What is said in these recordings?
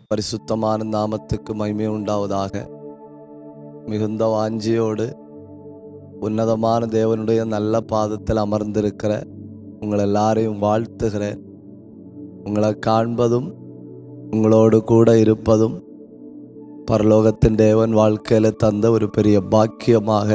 பரிசுத்தமான நாமத்துக்கு மகிமை உண்டாவதாக மிகுந்த வாஞ்சியோடு உன்னதமான தேவனுடைய நல்ல பாதத்தில் அமர்ந்திருக்கிற உங்கள் எல்லாரையும் வாழ்த்துகிறேன் உங்களை காண்பதும் உங்களோடு கூட இருப்பதும் பரலோகத்தின் தேவன் வாழ்க்கையில் தந்த ஒரு பெரிய பாக்கியமாக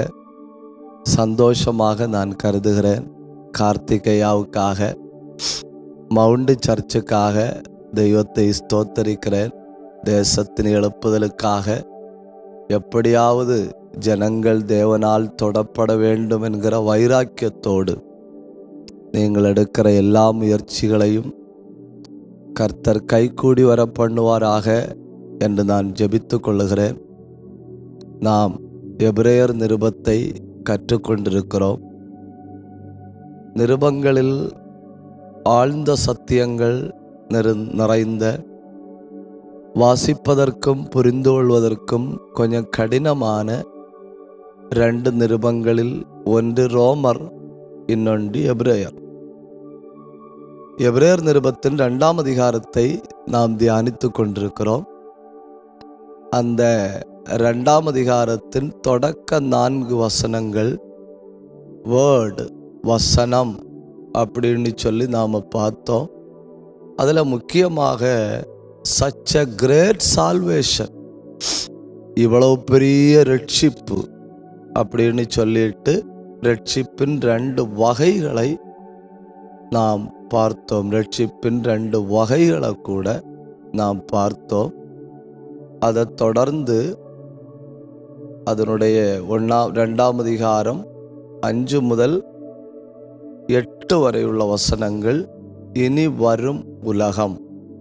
சந்தோஷமாக நான் கருதுகிறேன் கார்த்திகையாவுக்காக மவுண்டு சர்ச்சுக்காக தெய்வத்தை ஸ்தோத்தரிக்கிறேன் தேசத்தின் எழுப்புதலுக்காக எப்படியாவது ஜனங்கள் தேவனால் தொடப்பட வேண்டும் என்கிற வைராக்கியத்தோடு நீங்கள் எடுக்கிற எல்லா முயற்சிகளையும் கர்த்தர் கைகூடி வர பண்ணுவாராக என்று நான் ஜெபித்து கொள்ளுகிறேன் நாம் எபிரேயர் நிருபத்தை கற்றுக்கொண்டிருக்கிறோம் நிருபங்களில் ஆழ்ந்த சத்தியங்கள் நிறு நிறைந்த வாசிப்பதற்கும் புரிந்து கொள்வதற்கும் கொஞ்சம் கடினமான ரெண்டு நிருபங்களில் ஒன்று ரோமர் இன்னொன்று எபிரேயர் எபிரேயர் நிருபத்தின் ரெண்டாம் அதிகாரத்தை நாம் தியானித்து கொண்டிருக்கிறோம் அந்த ரெண்டாம் அதிகாரத்தின் தொடக்க நான்கு வசனங்கள் வேர்டு வசனம் அப்படின்னு சொல்லி நாம் பார்த்தோம் அதில் முக்கியமாக சச் அ கிரேட் சால்வேஷன் இவ்வளவு பெரிய ரட்சிப்பு அப்படின்னு சொல்லிட்டு ரட்சிப்பின் ரெண்டு வகைகளை நாம் பார்த்தோம் ரட்சிப்பின் ரெண்டு வகைகளை கூட நாம் பார்த்தோம் அதை தொடர்ந்து அதனுடைய ஒன்றாம் ரெண்டாம் அதிகாரம் அஞ்சு முதல் எட்டு வரை உள்ள வசனங்கள் இனி வரும் உலகம்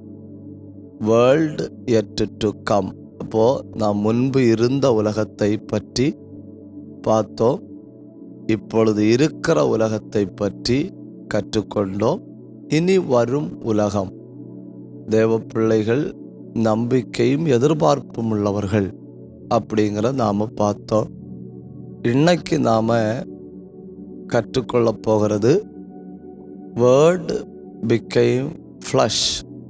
வேர்ல்டு எட் டு கம் அப்போ நாம் முன்பு இருந்த உலகத்தை பற்றி பார்த்தோம் இப்பொழுது இருக்கிற உலகத்தை பற்றி கற்றுக்கொண்டோம் இனி வரும் உலகம் தேவ பிள்ளைகள் நம்பிக்கையும் எதிர்பார்ப்பும் உள்ளவர்கள் அப்படிங்கிற நாம் பார்த்தோம் இன்னைக்கு நாம் கற்றுக்கொள்ள போகிறது வேர்டு பிக்கைம் ஃப்ளஷ்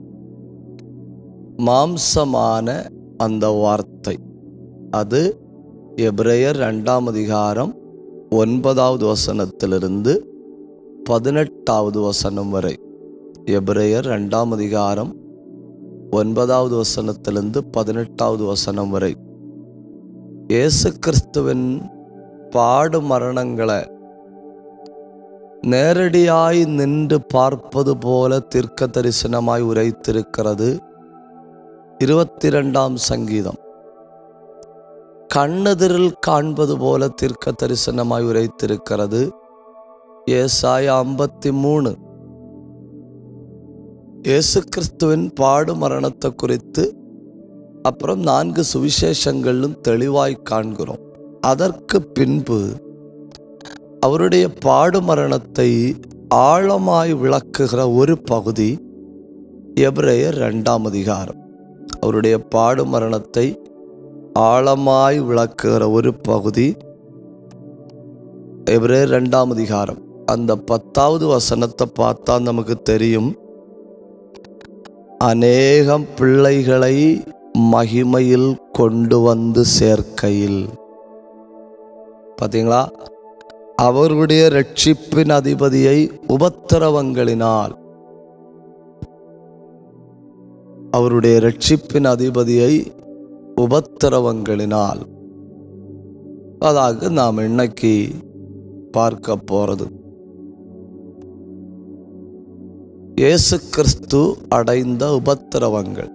மாம்சமான அந்த வார்த்தை அது எபிரேயர் ரெண்டாம் அதிகாரம் ஒன்பதாவது வசனத்திலிருந்து பதினெட்டாவது வசனம் வரை எபிரேயர் ரெண்டாம் அதிகாரம் ஒன்பதாவது வசனத்திலிருந்து பதினெட்டாவது வசனம் வரை இயேசு கிறிஸ்துவின் பாடு மரணங்களை நேரடியாய் நின்று பார்ப்பது போல தீர்க்க தரிசனமாய் உரைத்திருக்கிறது இருபத்தி ரெண்டாம் சங்கீதம் கண்ணெதிரில் காண்பது போல தீர்க்க தரிசனமாய் உரைத்திருக்கிறது ஏசாய ஐம்பத்தி மூணு இயேசு கிறிஸ்துவின் பாடு மரணத்தை குறித்து அப்புறம் நான்கு சுவிசேஷங்களும் தெளிவாய் காண்கிறோம் அதற்கு பின்பு அவருடைய பாடு மரணத்தை ஆழமாய் விளக்குகிற ஒரு பகுதி எபிரேயர் ரெண்டாம் அதிகாரம் அவருடைய பாடு மரணத்தை ஆழமாய் விளக்குகிற ஒரு பகுதி எபிரேயர் ரெண்டாம் அதிகாரம் அந்த பத்தாவது வசனத்தை பார்த்தா நமக்கு தெரியும் அநேகம் பிள்ளைகளை மகிமையில் கொண்டு வந்து சேர்க்கையில் பார்த்தீங்களா அவர்களுடைய ரட்சிப்பின் அதிபதியை உபத்திரவங்களினால் அவருடைய ரட்சிப்பின் அதிபதியை உபத்திரவங்களினால் அதாக நாம் இன்னைக்கு பார்க்க போறது இயேசு கிறிஸ்து அடைந்த உபத்திரவங்கள்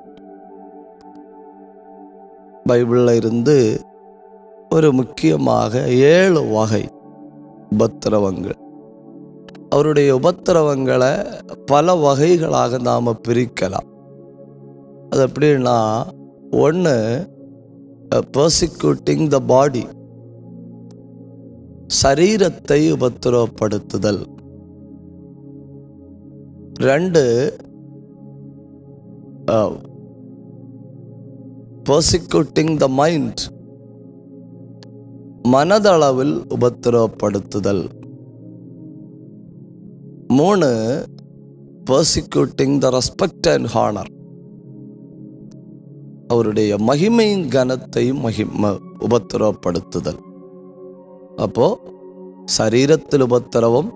பைபிளில் இருந்து ஒரு முக்கியமாக ஏழு வகை உபத்திரவங்கள் அவருடைய உபத்திரவங்களை பல வகைகளாக நாம் பிரிக்கலாம் அது எப்படின்னா ஒன்று பர்சிக்யூட்டிங் த பாடி சரீரத்தை உபத்திரவப்படுத்துதல் ரெண்டு பர்சிக்யூட்டிங் த மைண்ட் மனதளவில் உபத்திரவப்படுத்துதல் மூணு persecuting the respect and honour அவருடைய மகிமையின் கனத்தையும் மகிம உபத்திரவப்படுத்துதல் அப்போ சரீரத்தில் உபத்திரவம்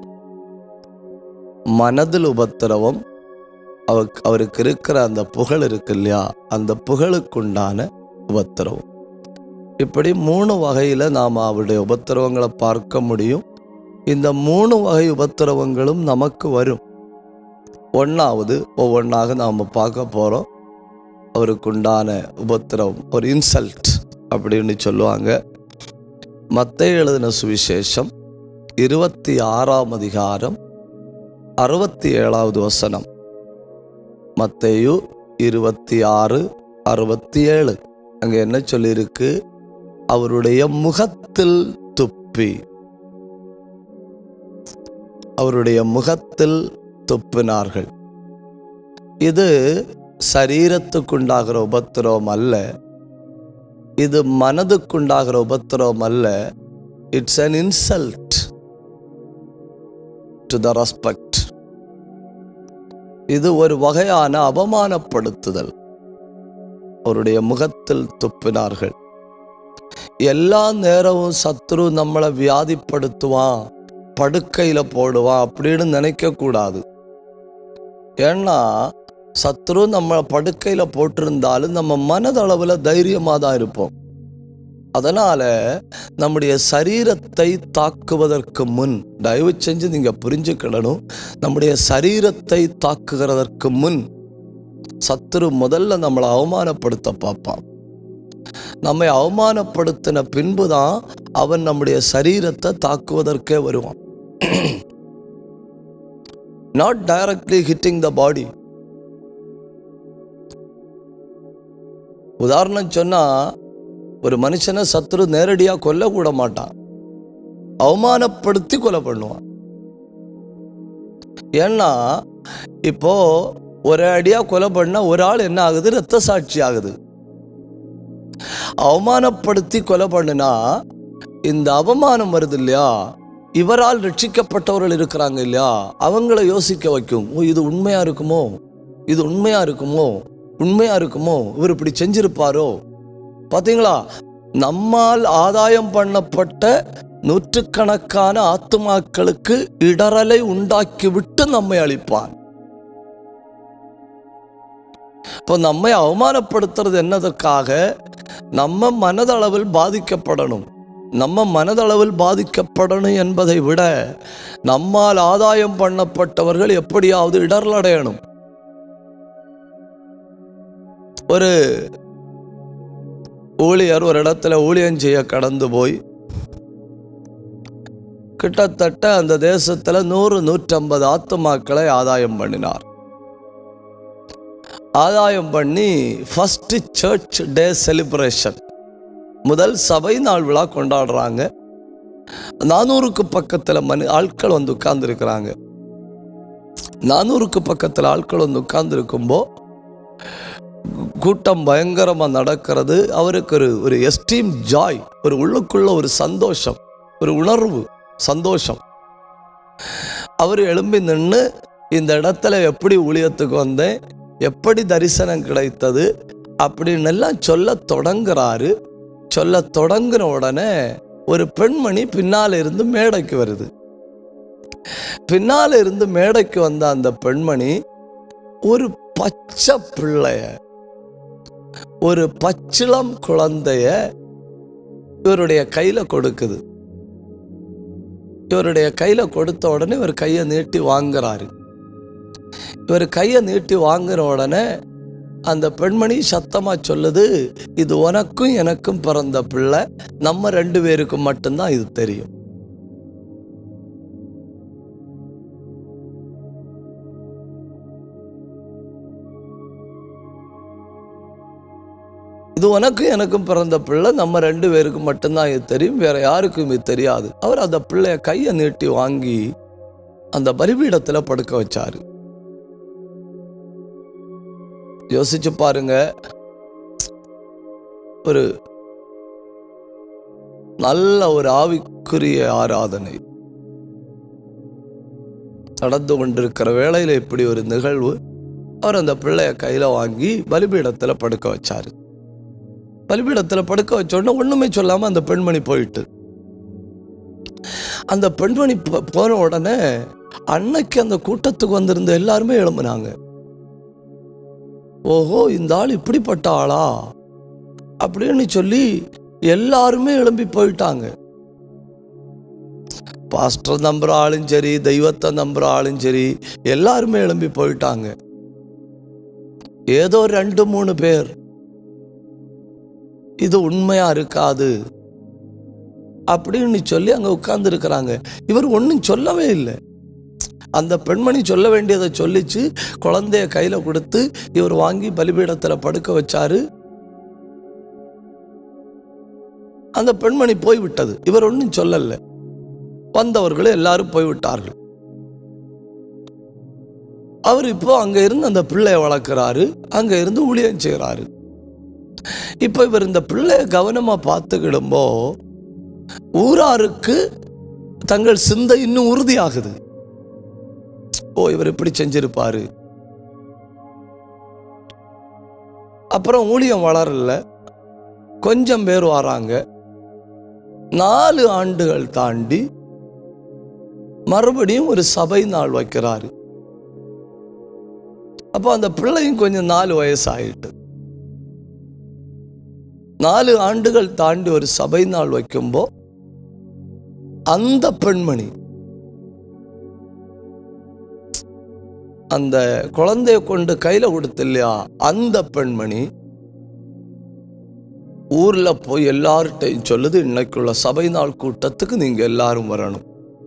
மனதில் உபத்திரவம் அவ அவருக்கு இருக்கிற அந்த புகழ் இருக்கு இல்லையா அந்த புகழுக்குண்டான உபத்திரவம் இப்படி மூணு வகையில் நாம் அவருடைய உபத்திரவங்களை பார்க்க முடியும் இந்த மூணு வகை உபத்திரவங்களும் நமக்கு வரும் ஒன்றாவது ஒவ்வொன்றாக நாம் பார்க்க போகிறோம் அவருக்குண்டான உபத்திரவம் ஒரு இன்சல்ட் அப்படின்னு சொல்லுவாங்க மத்திய எழுதின சுவிசேஷம் இருபத்தி ஆறாம் அதிகாரம் அறுபத்தி ஏழாவது வசனம் மத்தேயு இருபத்தி ஆறு அறுபத்தி ஏழு அங்கே என்ன சொல்லியிருக்கு அவருடைய முகத்தில் துப்பி அவருடைய முகத்தில் துப்பினார்கள் இது சரீரத்துக்குண்டாகிற உபத்திரவம் அல்ல இது மனதுக்குண்டாகிற உபத்திரவம் அல்ல it's an insult to the respect இது ஒரு வகையான அவமானப்படுத்துதல் அவருடைய முகத்தில் துப்பினார்கள் எல்லா நேரமும் சத்ரு நம்மளை வியாதிப்படுத்துவான் படுக்கையில போடுவான் அப்படின்னு நினைக்க கூடாது ஏன்னா சத்ரு நம்ம படுக்கையில போட்டிருந்தாலும் நம்ம மனதளவுல தைரியமா தான் இருப்போம் அதனால நம்முடைய சரீரத்தை தாக்குவதற்கு முன் தயவு செஞ்சு நீங்க புரிஞ்சுக்கிடணும் நம்முடைய சரீரத்தை தாக்குகிறதற்கு முன் சத்துரு முதல்ல நம்மளை அவமானப்படுத்த பார்ப்பான் நம்மை அவமானப்படுத்தின பின்புதான் அவன் நம்முடைய சரீரத்தை தாக்குவதற்கே வருவான் not directly hitting the body உதாரணம் சொன்னா ஒரு மனுஷனை சத்துரு நேரடியா கொல்ல கூட மாட்டான் அவமானப்படுத்தி கொலை பண்ணுவான் ஏன்னா இப்போ ஒரு அடியா கொலை பண்ணா ஒரு ஆள் என்ன ஆகுது ரத்த சாட்சி ஆகுது அவமானப்படுத்தி கொலை பண்ணுனா இந்த அவமானம் வருது இல்லையா இவரால் ரட்சிக்கப்பட்டவர்கள் இருக்கிறாங்க இல்லையா அவங்கள யோசிக்க வைக்கும் ஓ இது உண்மையா இருக்குமோ இது உண்மையா இருக்குமோ உண்மையா இருக்குமோ இவர் இப்படி செஞ்சிருப்பாரோ பாத்தீங்களா நம்மால் ஆதாயம் பண்ணப்பட்ட நூற்றுக்கணக்கான ஆத்துமாக்களுக்கு இடரலை உண்டாக்கிவிட்டு நம்மை அழிப்பான் இப்போ நம்மை அவமானப்படுத்துறது என்னதுக்காக நம்ம மனதளவில் பாதிக்கப்படணும் நம்ம மனதளவில் பாதிக்கப்படணும் என்பதை விட நம்மால் ஆதாயம் பண்ணப்பட்டவர்கள் எப்படியாவது இடர்ல அடையணும் ஒரு ஊழியர் ஒரு இடத்துல ஊழியம் செய்ய கடந்து போய் கிட்டத்தட்ட அந்த தேசத்துல நூறு நூற்றம்பது ஆத்துமாக்களை ஆதாயம் பண்ணினார் ஆதாயம் பண்ணி ஃபர்ஸ்ட் சர்ச் டே செலிப்ரேஷன் முதல் சபை நாள் விழா கொண்டாடுறாங்க நானூறுக்கு பக்கத்தில் மனு ஆட்கள் வந்து உட்கார்ந்துருக்கிறாங்க நானூறுக்கு பக்கத்தில் ஆட்கள் வந்து உட்கார்ந்துருக்கும்போ கூட்டம் பயங்கரமாக நடக்கிறது அவருக்கு ஒரு ஒரு எஸ்டீம் ஜாய் ஒரு உள்ளுக்குள்ள ஒரு சந்தோஷம் ஒரு உணர்வு சந்தோஷம் அவர் எழும்பி நின்று இந்த இடத்துல எப்படி ஊழியத்துக்கு வந்தேன் எப்படி தரிசனம் கிடைத்தது அப்படின்னு எல்லாம் சொல்ல தொடங்குறாரு சொல்ல தொடங்கின உடனே ஒரு பெண்மணி பின்னால இருந்து மேடைக்கு வருது பின்னால இருந்து மேடைக்கு வந்த அந்த பெண்மணி ஒரு பச்சை பிள்ளைய ஒரு பச்சிளம் குழந்தைய இவருடைய கையில கொடுக்குது இவருடைய கையில கொடுத்த உடனே இவர் கையை நீட்டி வாங்குறாரு இவர் கையை நீட்டி வாங்குற உடனே அந்த பெண்மணி சத்தமா சொல்லுது இது உனக்கும் எனக்கும் பிறந்த பிள்ளை நம்ம ரெண்டு பேருக்கும் மட்டும்தான் இது தெரியும் இது உனக்கும் எனக்கும் பிறந்த பிள்ளை நம்ம ரெண்டு பேருக்கும் மட்டும்தான் இது தெரியும் வேற யாருக்கும் இது தெரியாது அவர் அந்த பிள்ளைய கையை நீட்டி வாங்கி அந்த பலிபீடத்துல படுக்க வச்சாரு யோசிச்சு பாருங்க ஒரு நல்ல ஒரு ஆவிக்குரிய ஆராதனை நடந்து கொண்டிருக்கிற வேளையில இப்படி ஒரு நிகழ்வு அவர் அந்த பிள்ளைய கையில வாங்கி பலிபீடத்துல படுக்க வச்சாரு பலிபீடத்தில் படுக்க வச்ச உடனே ஒண்ணுமே சொல்லாம அந்த பெண்மணி போயிட்டு அந்த பெண்மணி போ- போன உடனே அன்னைக்கு அந்த கூட்டத்துக்கு வந்திருந்த எல்லாருமே எழும்புனாங்க ஓஹோ இந்த ஆள் இப்படிப்பட்ட ஆளா அப்படின்னு சொல்லி எல்லாருமே எழும்பி போயிட்டாங்க பாஸ்டர் நம்புற ஆளும் சரி தெய்வத்தை நம்புற ஆளும் சரி எல்லாருமே எழும்பி போயிட்டாங்க ஏதோ ரெண்டு மூணு பேர் இது உண்மையா இருக்காது அப்படின்னு சொல்லி அங்க உட்கார்ந்து இருக்கிறாங்க இவர் ஒன்றும் சொல்லவே இல்லை அந்த பெண்மணி சொல்ல வேண்டியதை சொல்லிச்சு குழந்தைய கையில கொடுத்து இவர் வாங்கி பலிபீடத்துல படுக்க வச்சாரு அந்த பெண்மணி போய்விட்டது இவர் ஒன்றும் சொல்லல வந்தவர்கள் எல்லாரும் போய்விட்டார்கள் அவர் இப்போ அங்க இருந்து அந்த பிள்ளைய வளர்க்கிறாரு அங்க இருந்து ஊழியம் செய்கிறாரு இப்போ இவர் இந்த பிள்ளைய கவனமா பார்த்துக்கிடும்போ ஊராருக்கு தங்கள் சிந்தை இன்னும் உறுதியாகுது ஓ இவர் இப்படி செஞ்சிருப்பாரு அப்புறம் ஊழியம் வளரல கொஞ்சம் பேர் வராங்க நாலு ஆண்டுகள் தாண்டி மறுபடியும் ஒரு சபை நாள் வைக்கிறாரு அப்போ அந்த பிள்ளையும் கொஞ்சம் நாலு வயசு ஆயிட்டு நாலு ஆண்டுகள் தாண்டி ஒரு சபை நாள் வைக்கும்போ அந்த பெண்மணி அந்த குழந்தைய கொண்டு கையில கொடுத்து இல்லையா அந்த பெண்மணி ஊர்ல போய் எல்லார்ட்டையும் சொல்லுது இன்னைக்குள்ள சபை நாள் கூட்டத்துக்கு நீங்க எல்லாரும் வரணும்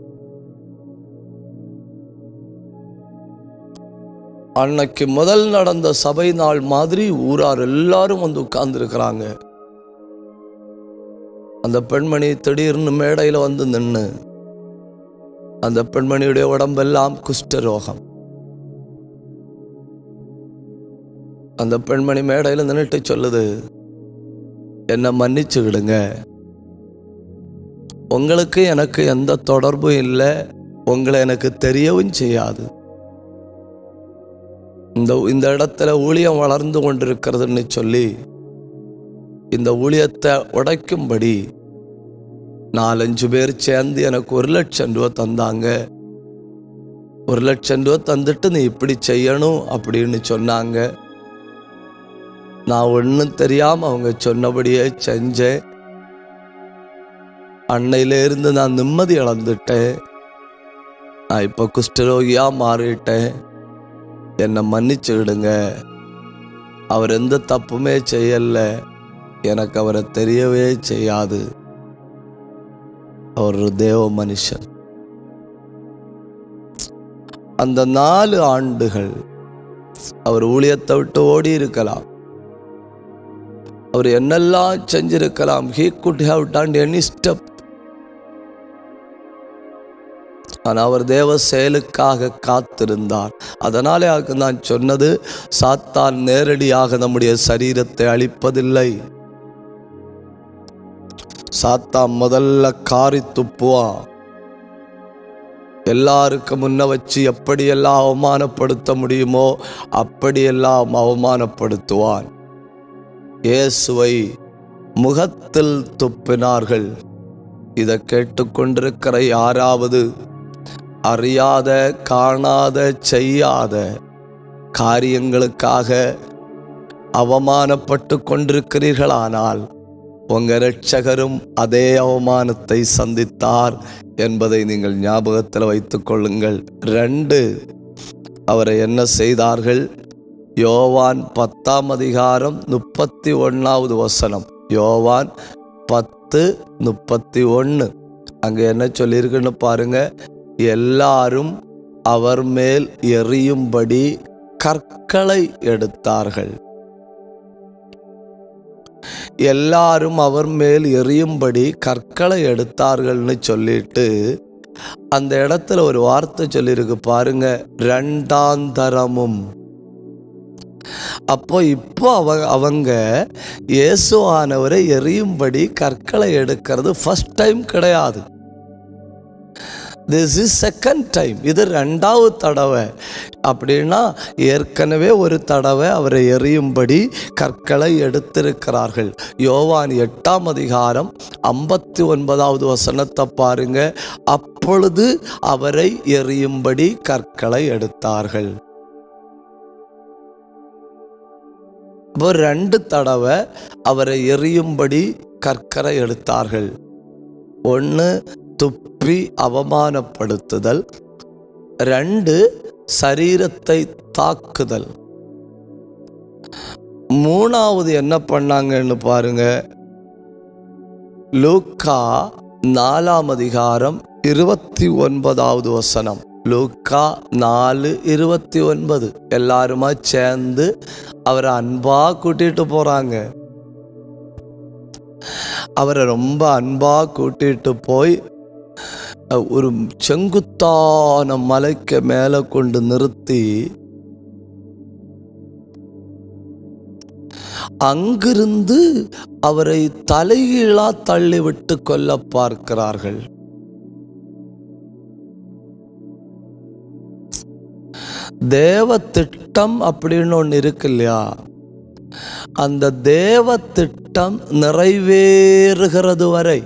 அன்னைக்கு முதல் நடந்த சபை நாள் மாதிரி ஊரார் எல்லாரும் வந்து உட்கார்ந்துருக்கிறாங்க அந்த பெண்மணி திடீர்னு மேடையில வந்து நின்று அந்த பெண்மணியுடைய உடம்பெல்லாம் குஷ்டரோகம் அந்த பெண்மணி மேடையில் நின்றுட்டு சொல்லுது என்னை மன்னிச்சு விடுங்க உங்களுக்கு எனக்கு எந்த தொடர்பும் இல்லை உங்களை எனக்கு தெரியவும் செய்யாது இந்த இந்த இடத்துல ஊழியம் வளர்ந்து கொண்டிருக்கிறதுன்னு சொல்லி இந்த ஊழியத்தை உடைக்கும்படி நாலஞ்சு பேர் சேர்ந்து எனக்கு ஒரு லட்சம் ரூபா தந்தாங்க ஒரு லட்சம் ரூபா தந்துட்டு நீ இப்படி செய்யணும் அப்படின்னு சொன்னாங்க நான் ஒன்றும் தெரியாம அவங்க சொன்னபடியே செஞ்சேன் அன்னையில இருந்து நான் நிம்மதி இழந்துட்டேன் நான் இப்போ குஷ்டரோகியா மாறிட்டேன் என்னை மன்னிச்சுக்கிடுங்க அவர் எந்த தப்புமே செய்யல எனக்கு அவரை தெரியவே செய்யாது அவர் ஒரு தேவ மனுஷன் அந்த நாலு ஆண்டுகள் அவர் ஊழியத்தை விட்டு ஓடி இருக்கலாம் அவர் என்னெல்லாம் செஞ்சிருக்கலாம் he could have done any step ஆனால் அவர் தேவ செயலுக்காக காத்திருந்தார் அதனாலே அதுக்கு நான் சொன்னது சாத்தான் நேரடியாக நம்முடைய சரீரத்தை அழிப்பதில்லை சாத்தான் முதல்ல காரி துப்புவான் எல்லாருக்கும் முன்ன வச்சு எப்படியெல்லாம் அவமானப்படுத்த முடியுமோ அப்படியெல்லாம் அவமானப்படுத்துவான் இயேசுவை முகத்தில் துப்பினார்கள் இதை கேட்டுக்கொண்டிருக்கிற யாராவது அறியாத காணாத செய்யாத காரியங்களுக்காக அவமானப்பட்டு கொண்டிருக்கிறீர்களானால் உங்க இரட்சகரும் அதே அவமானத்தை சந்தித்தார் என்பதை நீங்கள் ஞாபகத்தில் வைத்துக் கொள்ளுங்கள் ரெண்டு அவரை என்ன செய்தார்கள் யோவான் பத்தாம் அதிகாரம் முப்பத்தி ஒன்னாவது வசனம் யோவான் பத்து முப்பத்தி ஒன்று அங்க என்ன சொல்லியிருக்குன்னு பாருங்க எல்லாரும் அவர் மேல் எறியும்படி கற்களை எடுத்தார்கள் எல்லாரும் அவர் மேல் எறியும்படி கற்களை எடுத்தார்கள்னு சொல்லிட்டு அந்த இடத்துல ஒரு வார்த்தை சொல்லியிருக்கு பாருங்க ரெண்டாந்தரமும் அப்போ இப்போ அவ அவங்க இயேசுவானவரை எரியும்படி கற்களை எடுக்கிறது ஃபர்ஸ்ட் டைம் கிடையாது திஸ் இஸ் செகண்ட் டைம் இது ரெண்டாவது தடவை அப்படின்னா ஏற்கனவே ஒரு தடவை அவரை எறியும்படி கற்களை எடுத்திருக்கிறார்கள் யோவான் எட்டாம் அதிகாரம் ஐம்பத்தி ஒன்பதாவது வசனத்தை பாருங்க அப்பொழுது அவரை எறியும்படி கற்களை எடுத்தார்கள் இப்போ ரெண்டு தடவை அவரை எறியும்படி கற்கரை எடுத்தார்கள் ஒன்று துப்பி அவமானப்படுத்துதல் ரெண்டு சரீரத்தை தாக்குதல் மூணாவது என்ன பண்ணாங்கன்னு பாருங்க லூக்கா நாலாம் அதிகாரம் இருபத்தி ஒன்பதாவது வசனம் லூக்கா நாலு இருபத்தி ஒன்பது எல்லாருமா சேர்ந்து அவரை அன்பா கூட்டிட்டு போறாங்க அவரை ரொம்ப அன்பா கூட்டிட்டு போய் அஹ், ஒரு செங்குத்தான மலைக்கு மேலே கொண்டு நிறுத்தி அங்கிருந்து அவரை தலைகீழா தள்ளிவிட்டு கொல்ல பார்க்கிறார்கள் தேவ திட்டம் அப்படின்னு ஒன்று இருக்கு இல்லையா அந்த தேவ திட்டம் நிறைவேறுகிறது வரை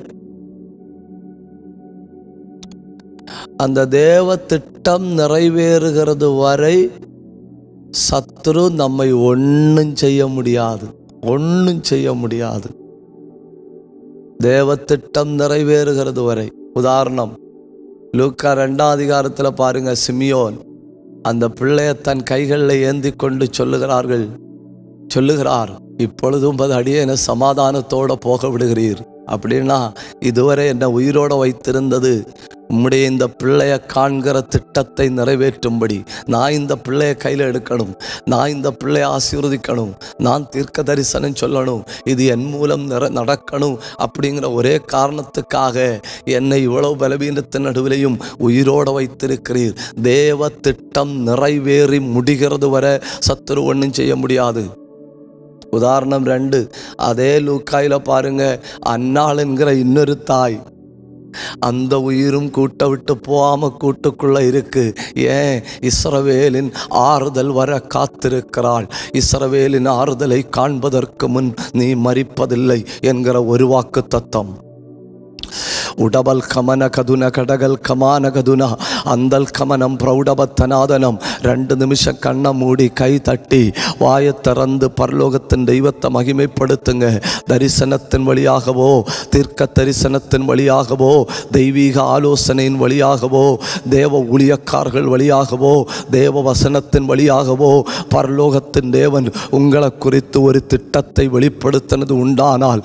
அந்த தேவ திட்டம் நிறைவேறுகிறது வரை சத்துரு நம்மை ஒன்றும் செய்ய முடியாது ஒன்றும் செய்ய முடியாது தேவ திட்டம் நிறைவேறுகிறது வரை உதாரணம் லூக்கா ரெண்டாம் அதிகாரத்தில் பாருங்க சிமியோன் அந்த பிள்ளைய தன் கைகளில் ஏந்தி கொண்டு சொல்லுகிறார்கள் சொல்லுகிறார் இப்பொழுதும் அது அடியேன சமாதானத்தோட போக விடுகிறீர் அப்படின்னா இதுவரை என்னை உயிரோட வைத்திருந்தது உம்முடைய இந்த பிள்ளைய காண்கிற திட்டத்தை நிறைவேற்றும்படி நான் இந்த பிள்ளைய கையில் எடுக்கணும் நான் இந்த பிள்ளைய ஆசீர்வதிக்கணும் நான் தீர்க்க தரிசனம் சொல்லணும் இது என் மூலம் நிற நடக்கணும் அப்படிங்கிற ஒரே காரணத்துக்காக என்னை இவ்வளவு பலவீனத்தின் நடுவிலையும் உயிரோட வைத்திருக்கிறீர் தேவ திட்டம் நிறைவேறி முடிகிறது வரை சத்துரு ஒன்றும் செய்ய முடியாது உதாரணம் ரெண்டு அதே லூக்காயில பாருங்க அன்னாள் என்கிற இன்னொரு தாய் அந்த உயிரும் கூட்ட விட்டு போகாம கூட்டுக்குள்ள இருக்கு ஏன் இஸ்ரவேலின் ஆறுதல் வர காத்திருக்கிறாள் இஸ்ரவேலின் ஆறுதலை காண்பதற்கு முன் நீ மறிப்பதில்லை என்கிற ஒரு வாக்கு தத்தம் உடபல் கமன கதுன கடகல் கமான கதுன அந்தல் கமனம் பிரௌடபத்தநாதனம் ரெண்டு நிமிஷம் கண்ணை மூடி கை தட்டி வாயை திறந்து பரலோகத்தின் தெய்வத்தை மகிமைப்படுத்துங்க தரிசனத்தின் வழியாகவோ தீர்க்க தரிசனத்தின் வழியாகவோ தெய்வீக ஆலோசனையின் வழியாகவோ தேவ ஊழியக்காரர்கள் வழியாகவோ தேவ வசனத்தின் வழியாகவோ பரலோகத்தின் தேவன் உங்களை குறித்து ஒரு திட்டத்தை வெளிப்படுத்தினது உண்டானால்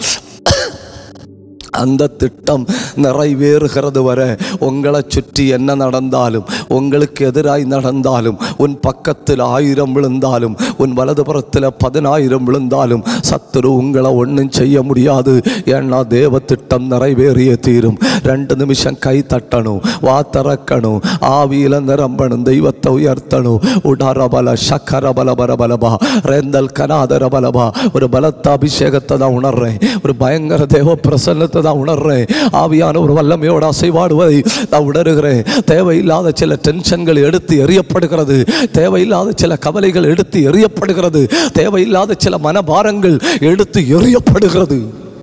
அந்த திட்டம் நிறைவேறுகிறது வரை உங்களை சுற்றி என்ன நடந்தாலும் உங்களுக்கு எதிராய் நடந்தாலும் உன் பக்கத்தில் ஆயிரம் விழுந்தாலும் உன் வலதுபுறத்தில் பதினாயிரம் விழுந்தாலும் சத்துரு உங்களை ஒன்றும் செய்ய முடியாது ஏன்னா தேவ திட்டம் நிறைவேறிய தீரும் ரெண்டு நிமிஷம் கை தட்டணும் வா திறக்கணும் ஆவியில நிரம்பணும் தெய்வத்தை உயர்த்தணும் உடரபல சக்கரபல பரபலபா ரேந்தல் கனாதர பலபா ஒரு பலத்த அபிஷேகத்தை தான் உணர்றேன் ஒரு பயங்கர தேவ பிரசன்னத்தை தான் உணர்றேன் ஆவியான ஒரு வல்லமையோட அசைவாடுவதை நான் உணர்கிறேன் தேவையில்லாத சில டென்ஷன்கள் எடுத்து எறியப்படுகிறது தேவையில்லாத சில கவலைகள் எடுத்து எறியப்படுகிறது தேவையில்லாத சில மனபாரங்கள் எடுத்து எறியப்படுகிறது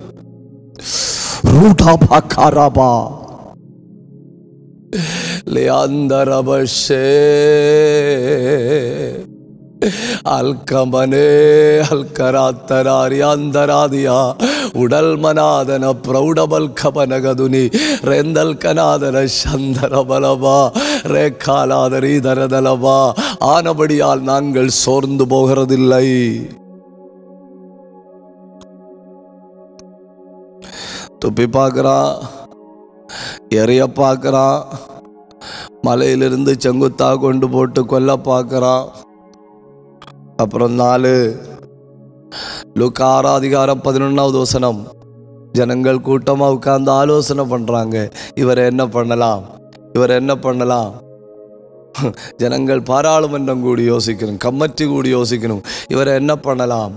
ரூடாபா காராபா லியாந்தரபஷே அல்கமனே அல்கராத்தராரியாந்தராதியா உடல் மனாதன பிரௌடபல் கபனகதுனி ரெந்தல் கனாதன சந்தர பலவா ரேக்காலாதரி தரதலவா ஆனபடியால் நாங்கள் சோர்ந்து போகிறதில்லை துப்பி பார்க்குறான் எறிய பார்க்குறான் மலையிலிருந்து செங்குத்தா கொண்டு போட்டு கொல்ல பார்க்குறான் அப்புறம் நாலு லுக்கா ஆறாம் அதிகாரம் பதினொன்றாவது வசனம் ஜனங்கள் கூட்டமாக உட்கார்ந்து ஆலோசனை பண்ணுறாங்க இவரை என்ன பண்ணலாம் இவர் என்ன பண்ணலாம் ஜனங்கள் பாராளுமன்றம் கூடி யோசிக்கணும் கம்மட்டி கூடி யோசிக்கணும் இவரை என்ன பண்ணலாம்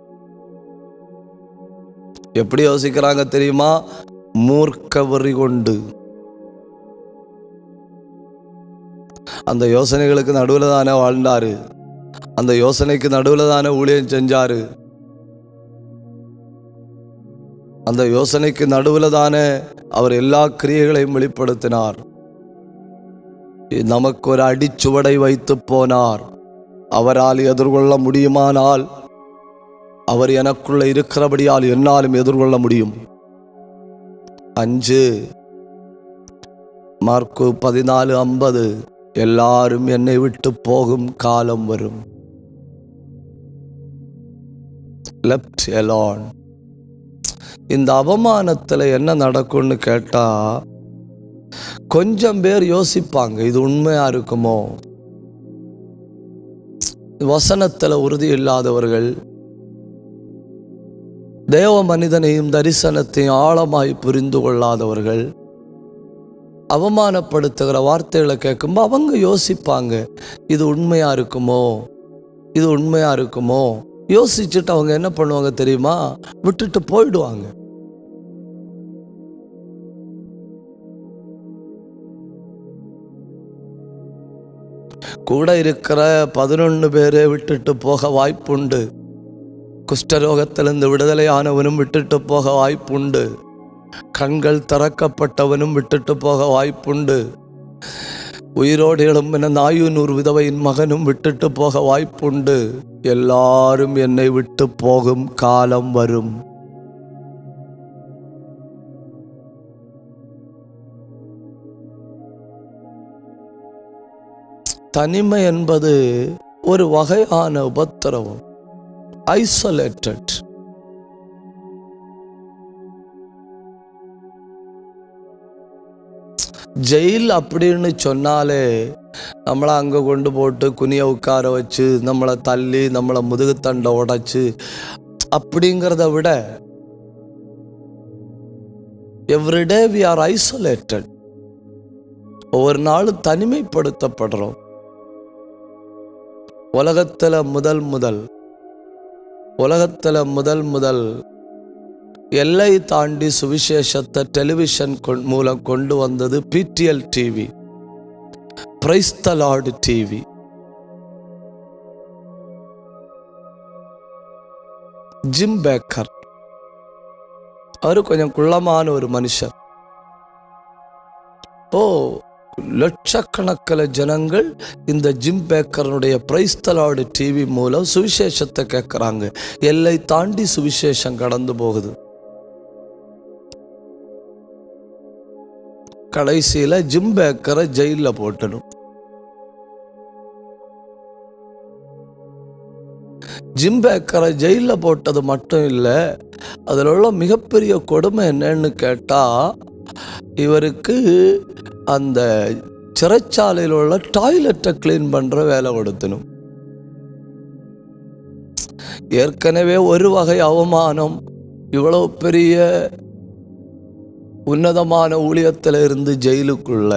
எப்படி யோசிக்கிறாங்க தெரியுமா மூர்க்க வெறி கொண்டு அந்த யோசனைகளுக்கு நடுவில் தானே வாழ்ந்தாரு அந்த யோசனைக்கு நடுவில் தானே ஊழியம் செஞ்சாரு அந்த யோசனைக்கு நடுவில் தானே அவர் எல்லா கிரியைகளையும் வெளிப்படுத்தினார் நமக்கு ஒரு அடிச்சுவடை வைத்து போனார் அவரால் எதிர்கொள்ள முடியுமானால் அவர் எனக்குள்ள இருக்கிறபடியால் என்னாலும் எதிர்கொள்ள முடியும் அஞ்சு மார்க்கு பதினாலு ஐம்பது எல்லாரும் என்னை விட்டு போகும் காலம் வரும் லெப்ட் எலான் இந்த அவமானத்தில் என்ன நடக்கும்னு கேட்டா கொஞ்சம் பேர் யோசிப்பாங்க இது உண்மையா இருக்குமோ வசனத்தில் உறுதி இல்லாதவர்கள் தேவ மனிதனையும் தரிசனத்தையும் ஆழமாய் புரிந்து கொள்ளாதவர்கள் அவமானப்படுத்துகிற வார்த்தைகளை கேட்கும்போது அவங்க யோசிப்பாங்க இது உண்மையா இருக்குமோ இது உண்மையா இருக்குமோ யோசிச்சுட்டு அவங்க என்ன பண்ணுவாங்க தெரியுமா விட்டுட்டு போயிடுவாங்க கூட இருக்கிற பதினொன்று பேரை விட்டுட்டு போக வாய்ப்புண்டு குஷ்டரோகத்திலிருந்து விடுதலையானவனும் விட்டுட்டு போக வாய்ப்புண்டு கண்கள் திறக்கப்பட்டவனும் விட்டுட்டு போக வாய்ப்புண்டு உயிரோடு எழும்பின நாயுனூர் விதவையின் மகனும் விட்டுட்டு போக வாய்ப்புண்டு எல்லாரும் என்னை விட்டு போகும் காலம் வரும் தனிமை என்பது ஒரு வகையான உபத்திரவம் ஐசோலேட்டட் ஜெயில் அப்படின்னு சொன்னாலே நம்மளை அங்கே கொண்டு போட்டு குனிய உட்கார வச்சு நம்மளை தள்ளி நம்மளை முதுகுத்தண்டை உடைச்சு அப்படிங்கிறத விட எவ்ரிடே வி ஆர் ஐசோலேட்டட் ஒவ்வொரு நாளும் தனிமைப்படுத்தப்படுறோம் உலகத்தில் முதல் முதல் உலகத்தில் முதல் முதல் எல்லை தாண்டி சுவிசேஷத்தை டெலிவிஷன் கொண்- மூலம் கொண்டு வந்தது PTL TV praise the Lord TV Jim Bakker அவரு கொஞ்சம் குள்ளமான ஒரு மனுஷர் ஓ லட்சக்கணக்கில் ஜனங்கள் இந்த ஜிம் பேக்கரனுடைய பிரைஸ்தலாடு டிவி மூலம் சுவிசேஷத்தை கேட்குறாங்க எல்லை தாண்டி சுவிசேஷம் கடந்து போகுது கடைசியில ஜிம் பேக்கரை ஜெயில போட்டணும் ஜிம் பேக்கரை ஜெயில போட்டது மட்டும் இல்லை அதில் உள்ள மிகப்பெரிய கொடுமை என்னன்னு கேட்டா இவருக்கு அந்த சிறைச்சாலையில் உள்ள டாய்லெட்டை க்ளீன் பண்ற வேலை கொடுத்தணும் ஏற்கனவே ஒரு வகை அவமானம் இவ்வளவு பெரிய உன்னதமான ஊழியத்தில் இருந்து ஜெயிலுக்குள்ள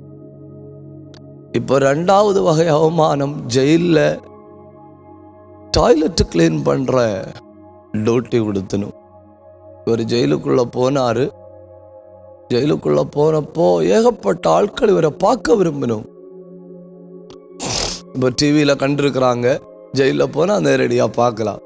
இப்போ ரெண்டாவது வகை அவமானம் ஜெயில்ல டாய்லெட் க்ளீன் பண்ற டியூட்டி கொடுத்தணும் இவர் ஜெயிலுக்குள்ள போனாரு ஜெயிலுக்குள்ள போனப்போ ஏகப்பட்ட ஆட்கள் இவரை பார்க்க விரும்பினோம் இப்போ டிவியில் கண்டிருக்கிறாங்க ஜெயிலில் போனால் நேரடியாக பார்க்கலாம்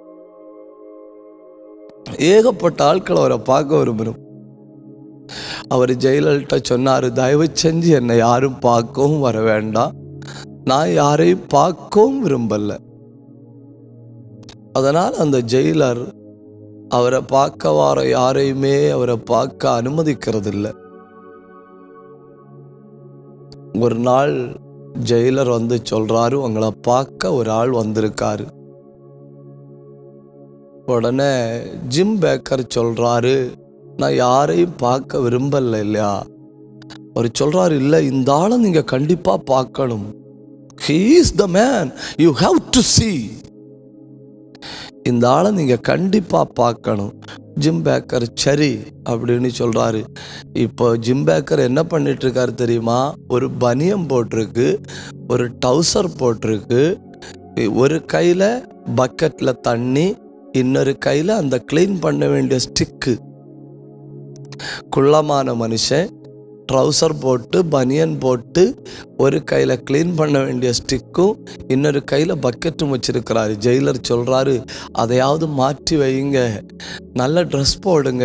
ஏகப்பட்ட ஆட்கள் அவரை பார்க்க விரும்பணும் அவர் ஜெயலலிதா சொன்னார் தயவு செஞ்சு என்னை யாரும் பார்க்கவும் வர வேண்டாம் நான் யாரையும் பார்க்கவும் விரும்பல அதனால் அந்த ஜெயிலர் அவரை பார்க்க வர யாரையுமே அவரை பார்க்க அனுமதிக்கிறது இல்லை ஒரு நாள் ஜெயிலர் வந்து சொல்றாரு உங்களை பார்க்க ஒரு ஆள் வந்திருக்காரு உடனே ஜிம் பேக்கர் சொல்றாரு நான் யாரையும் பார்க்க விரும்பல இல்லையா அவர் சொல்றாரு இல்லை இந்த ஆளை நீங்க கண்டிப்பா பார்க்கணும் he is the man you have to see இந்த ஆளை நீங்க கண்டிப்பா பார்க்கணும் ஜிம் பேக்கர் சரி அப்படின்னு சொல்றாரு இப்போ ஜிம் பேக்கர் என்ன பண்ணிட்டு இருக்காரு தெரியுமா ஒரு பனியம் போட்டிருக்கு ஒரு டவுசர் போட்டிருக்கு ஒரு கையில பக்கெட்ல தண்ணி இன்னொரு கையில அந்த க்ளீன் பண்ண வேண்டிய ஸ்டிக்கு குள்ளமான மனுஷன் ட்ரௌசர் போட்டு பனியன் போட்டு ஒரு கையில் க்ளீன் பண்ண வேண்டிய ஸ்டிக்கும் இன்னொரு கையில் பக்கெட்டும் வச்சிருக்கிறாரு ஜெயிலர் சொல்கிறாரு அதையாவது மாற்றி வைங்க நல்ல ட்ரெஸ் போடுங்க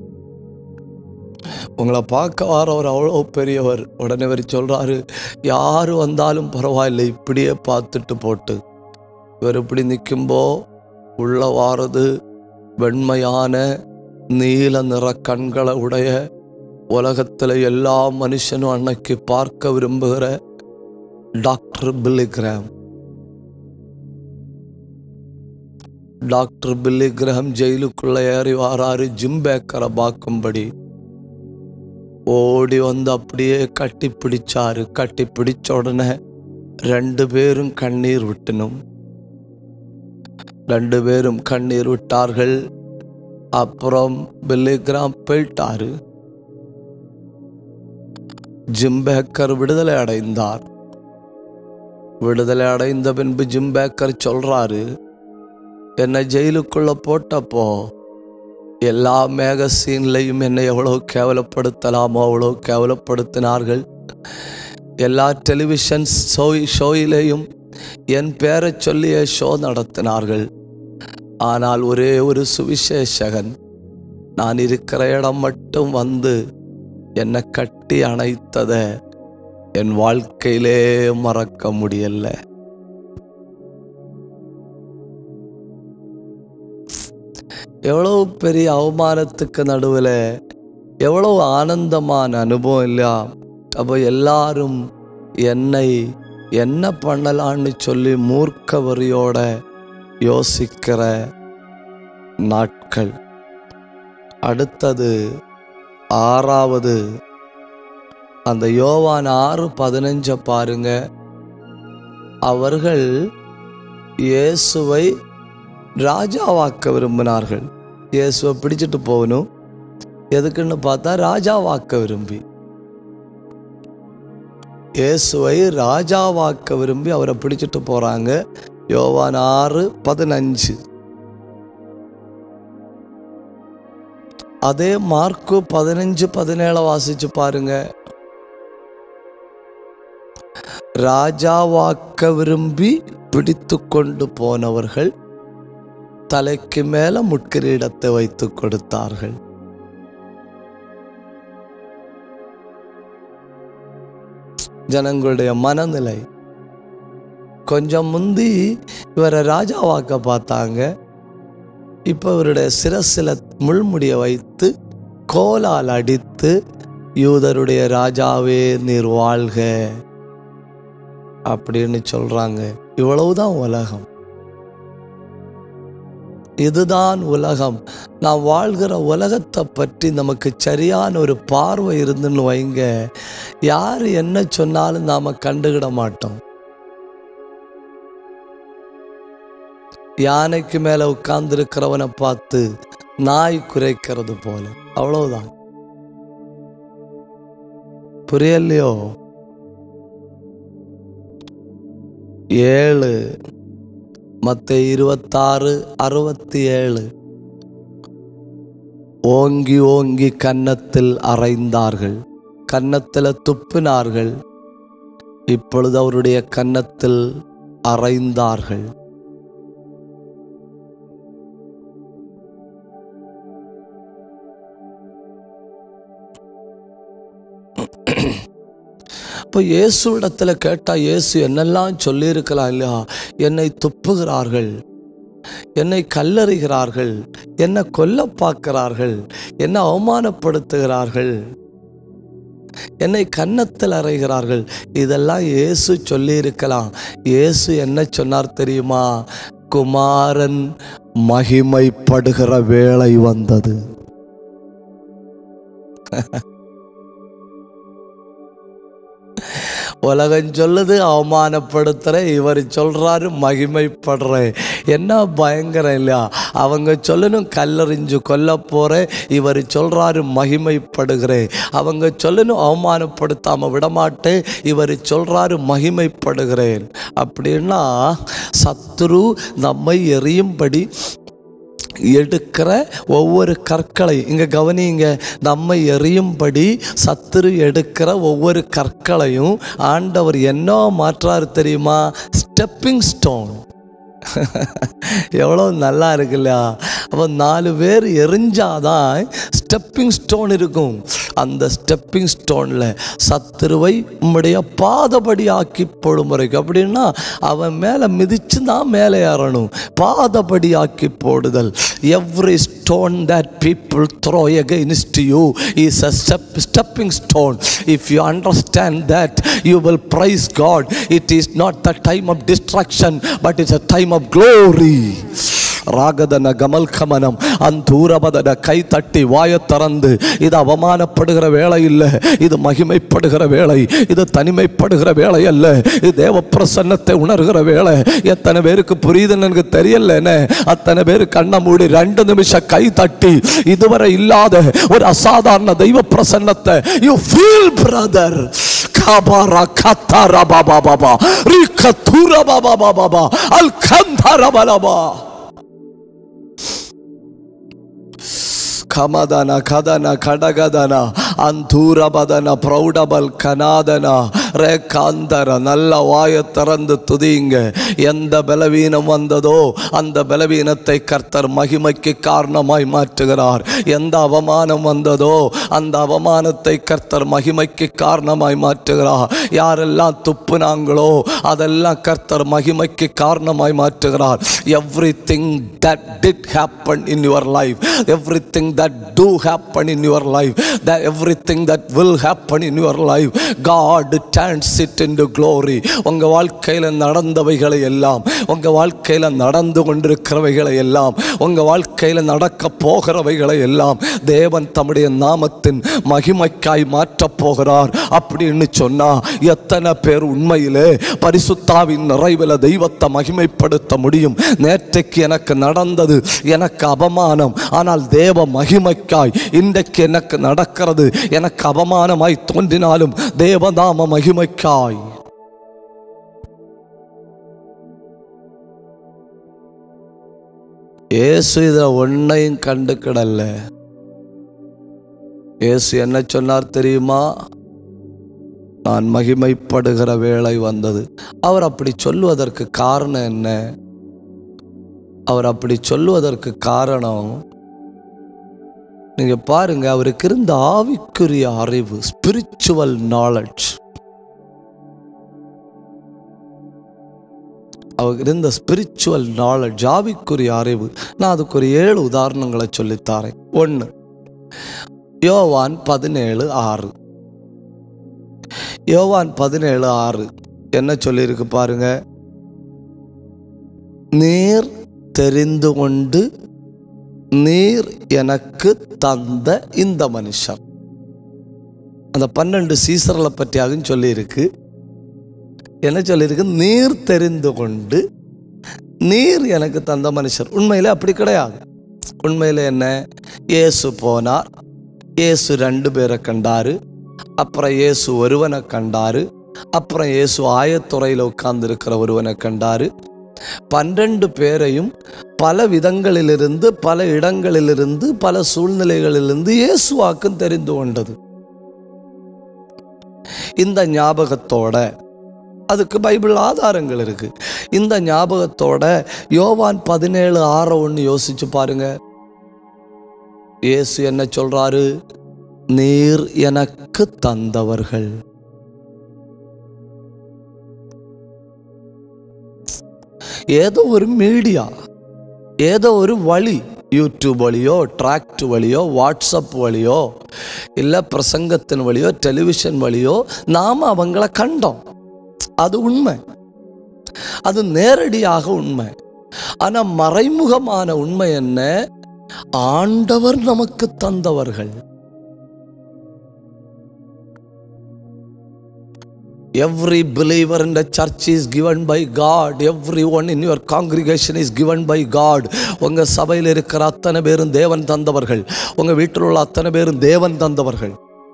உங்களை பார்க்க வரவர் அவ்வளோ பெரியவர் உடனே அவர் சொல்கிறாரு யார் வந்தாலும் பரவாயில்லை இப்படியே பார்த்துட்டு போட்டு இவர் இப்படி நிற்கும்போ உள்ள வாரது வெண்மையான நீல நிற கண்களை உடைய உலகத்தில் எல்லா மனுஷனும் அன்னைக்கு பார்க்க விரும்புகிற டாக்டர் பில்லிகிராம் டாக்டர் பில்லிகிராம் ஜெயிலுக்குள்ள ஏறி வாராரு ஜிம் பேக்கரை பார்க்கும்படி ஓடி வந்து அப்படியே கட்டி பிடிச்சாரு கட்டி பிடிச்ச உடனே ரெண்டு பேரும் கண்ணீர் விட்டணும் ரெண்டு பேரும் கண்ணீர் விட்டார்கள் அப்புறம் பில்லிகிராம் போயிட்டாரு ஜிம்பேக்கர் விடுதலை அடைந்தார் விடுதலை அடைந்த பின்பு ஜிம்பேக்கர் சொல்றாரு என்னை ஜெயிலுக்குள்ள போட்டப்போ எல்லா மேகசீன்லையும் என்னை எவ்வளோ கேவலப்படுத்தலாமோ அவ்வளோ கேவலப்படுத்தினார்கள் எல்லா டெலிவிஷன் ஷோ ஷோயிலையும் என் பேரை சொல்லியே ஷோ நடத்தினார்கள் ஆனால் ஒரே ஒரு சுவிசேஷகன் நான் இருக்கிற இடம் மட்டும் வந்து என்னை கட்டி அணைத்ததை என் வாழ்க்கையிலே மறக்க முடியல எவ்வளவு பெரிய அவமானத்துக்கு நடுவில் எவ்வளவு ஆனந்தமான அனுபவம் இல்லையா அப்போ எல்லாரும் என்னை என்ன பண்ணலான்னு சொல்லி மூர்க்க வரியோட யோசிக்கிற நாட்கள் அடுத்தது ஆறாவது அந்த யோவான் ஆறு பதினஞ்ச பாருங்க அவர்கள் இயேசுவை ராஜாவாக்க விரும்பினார்கள் இயேசுவை பிடிச்சிட்டு போகணும் எதுக்குன்னு பார்த்தா ராஜாவாக்க விரும்பி இயேசுவை ராஜாவாக்க விரும்பி அவரை பிடிச்சிட்டு போறாங்க யோவான் ஆறு பதினஞ்சு அதே மார்க்கு பதினஞ்சு பதினேழை வாசிச்சு பாருங்க ராஜாவாக்க விரும்பி பிடித்து கொண்டு போனவர்கள் தலைக்கு மேல முட்கிரீடத்தை வைத்து கொடுத்தார்கள் ஜனங்களுடைய மனநிலை கொஞ்சம் முந்தி இவரை ராஜாவாக்க பார்த்தாங்க இப்போ இவருடைய சிரசில் முள்முடியை வைத்து கோலால் அடித்து யூதருடைய ராஜாவே நீர் வாழ்க அப்படின்னு சொல்றாங்க இவ்வளவுதான் உலகம் இதுதான் உலகம் நாம் வாழ்கிற உலகத்தை பற்றி நமக்கு சரியான ஒரு பார்வை இருந்துன்னு வைங்க யார் என்ன சொன்னாலும் நாம கண்டுகிட மாட்டோம் யானைக்கு மேல உட்கார்ந்திருக்கிறவனை பார்த்து நாய் குறைக்கிறது போல அவ்வளவுதான் புரியலையோ ஏழு மத்த இருபத்தாறு அறுபத்தி ஏழு ஓங்கி ஓங்கி கன்னத்தில் அறைந்தார்கள் கன்னத்தில் துப்பினார்கள் இப்பொழுது அவருடைய கன்னத்தில் அறைந்தார்கள் இப்போ இயேசு இடத்துல கேட்டால் இயேசு என்னெல்லாம் சொல்லியிருக்கலாம் இல்லையா என்னை துப்புகிறார்கள் என்னை கல்லறிகிறார்கள் என்னை கொல்ல பார்க்கிறார்கள் என்னை அவமானப்படுத்துகிறார்கள் என்னை கன்னத்தில் அறைகிறார்கள் இதெல்லாம் இயேசு சொல்லியிருக்கலாம் இயேசு என்ன சொன்னார் தெரியுமா குமாரன் மகிமைப்படுகிற வேளை வந்தது உலகம் சொல்லுது அவமானப்படுத்துகிறேன் இவர் சொல்கிறாரு மகிமைப்படுறேன் என்ன பயங்கரம் இல்லையா அவங்க சொல்லணும் கல்லறிஞ்சு கொல்ல போகிறேன் இவர் சொல்கிறாரு மகிமைப்படுகிறேன் அவங்க சொல்லணும் அவமானப்படுத்தாமல் விடமாட்டேன் இவர் சொல்கிறாரு மகிமைப்படுகிறேன் அப்படின்னா சத்துரு நம்மை எரியும்படி எடுக்கிற ஒவ்வொரு கற்களை இங்க கவனிங்க நம்மை எரியும்படி சத்துரு எடுக்கிற ஒவ்வொரு கற்களையும் ஆண்டவர் என்ன மாற்றாரு தெரியுமா ஸ்டெப்பிங் ஸ்டோன் எவ்வளோ நல்லா இருக்குல்ல அப்போ நாலு பேர் எரிஞ்சாதான் ஸ்டெப்பிங் ஸ்டோன் இருக்கும் அந்த ஸ்டெப்பிங் ஸ்டோனில் சத்துருவை உம்முடைய பாதபடி ஆக்கி போடும் வரைக்கும் அப்படின்னா அவன் மேலே மிதிச்சு தான் மேலே ஏறணும் பாதபடி ஆக்கி போடுதல் every stone that people throw against you is a step, stepping stone if you understand that you will praise god it is not the time of destruction but it's a time of glory ராகதன கமல் கமனம் அந்தூரபதன கை தட்டி வாயை திறந்து இது அவமானப்படுகிற வேலை இல்லை இது மகிமைப்படுகிற வேலை இது தனிமைப்படுகிற வேலை அல்ல இது தேவ பிரசன்னத்தை உணர்கிற வேலை எத்தனை பேருக்கு புரியுதுன்னு எனக்கு தெரியலன்னு அத்தனை பேர் கண்ணை மூடி ரெண்டு நிமிஷம் கை தட்டி இதுவரை இல்லாத ஒரு அசாதாரண தெய்வ பிரசன்னத்தை யூ ஃபீல் பிரதர் காபாரா கத்தாரா பாபா பாபா ரிகத்துரா பாபா பாபா அல் கந்தாரா பாபா ಕಮದನ ಕದನ ಕಡಗದನ ಅಂತೂರಬದನ ಪ್ರೌಢಬಲ್ கனாதனா ரே காந்தர நல்ல வாயை திறந்து துதியுங்க எந்த பலவீனம் வந்ததோ அந்த பலவீனத்தை கர்த்தர் மகிமைக்கு காரணமாய் மாற்றுகிறார் எந்த அவமானம் வந்ததோ அந்த அவமானத்தை கர்த்தர் மகிமைக்கு காரணமாய் மாற்றுகிறார் யாரெல்லாம் துப்புனாங்களோ அதெல்லாம் கர்த்தர் மகிமைக்கு காரணமாய் மாற்றுகிறார் every thing that did happen in your life every thing that do happen in your life every thing that will happen in your life God turns it in glory உங்கள் வாழ்க்கையில் நடந்தவைகளை எல்லாம் உங்கள் வாழ்க்கையில் நடந்து கொண்டிருக்கிறவைகளை எல்லாம் உங்கள் வாழ்க்கையில் நடக்க போகிறவைகளை எல்லாம் தேவன் தம்முடைய நாமத்தின் மகிமைக்காய் மாற்றப் போகிறார் அப்படின்னு சொன்னா எத்தனை பேர் உண்மையிலே பரிசுத்தாவின் நிறைவில் தெய்வத்தை மகிமைப்படுத்த முடியும் நேற்றைக்கு எனக்கு நடந்தது எனக்கு அவமானம் ஆனால் தேவ மகிமைக்காய் இன்றைக்கு எனக்கு நடக்கிறது எனக்கு அவமானமாய் தோன்றினாலும் தேவநாம மகிமைக்காய் இயேசு இதில் ஒன்றையும் கண்டுக்கிடல இயேசு என்ன சொன்னார் தெரியுமா நான் மகிமைப்படுகிற வேளை வந்தது அவர் அப்படி சொல்லுவதற்கு காரணம் என்ன அவர் அப்படி சொல்லுவதற்கு காரணம் நீங்க பாருங்க அவருக்கு இருந்த ஆவிக்குரிய அறிவு ஸ்பிரிச்சுவல் நாலேஜ் அவருக்கு இருந்த ஸ்பிரிச்சுவல் நாலேஜ் ஆவிக்குரிய அறிவு நான் அதுக்கு ஒரு ஏழு உதாரணங்களை சொல்லித்தாரேன் ஒன்று யோவான் பதினேழு ஆறு யோவான் பதினேழு ஆறு என்ன சொல்லியிருக்கு பாருங்க நீர் தெரிந்து கொண்டு நீர் எனக்கு தந்த இந்த மனுஷர் அந்த பன்னெண்டு சீசர்களை பற்றியாகவும் சொல்லியிருக்கு என்ன சொல்லியிருக்கு நீர் தெரிந்து கொண்டு நீர் எனக்கு தந்த மனுஷர் உண்மையில அப்படி கிடையாது உண்மையில என்ன இயேசு போனார் இயேசு ரெண்டு பேரை கண்டாரு அப்புறம் இயேசு ஒருவனை கண்டாரு அப்புறம் இயேசு ஆயத்துறையில் உட்கார்ந்திருக்கிற ஒருவனை கண்டாரு பன்னிரண்டு பேரையும் பல விதங்களிலிருந்து பல இடங்களிலிருந்து பல சூழ்நிலைகளிலிருந்து இயேசுவாக்கும் தெரிந்து கொண்டது இந்த ஞாபகத்தோட அதுக்கு பைபிள் ஆதாரங்கள் இருக்கு இந்த ஞாபகத்தோட யோவான் பதினேழு ஆற ஒன்று யோசிச்சு பாருங்க இயேசு என்ன சொல்றாரு நீர் எனக்கு தந்தவர்கள் ஏதோ ஒரு மீடியா ஏதோ ஒரு வழி யூடியூப் வழியோ ட்ராக்ட் வழியோ வாட்ஸ்அப் வழியோ இல்லை பிரசங்கத்தின் வழியோ டெலிவிஷன் வழியோ நாம் அவங்கள கண்டோம் அது உண்மை அது நேரடியாக உண்மை ஆனால் மறைமுகமான உண்மை என்ன ஆண்டவர் நமக்கு தந்தவர்கள் Every believer in the church is given by God. Everyone in your congregation is given by God. உங்க சபையில் இருக்கிற அத்தனை பேரும் தேவன் தந்தவர்கள் உங்க வீட்டில் உள்ள அத்தனை பேரும் தேவன் தந்தவர்கள்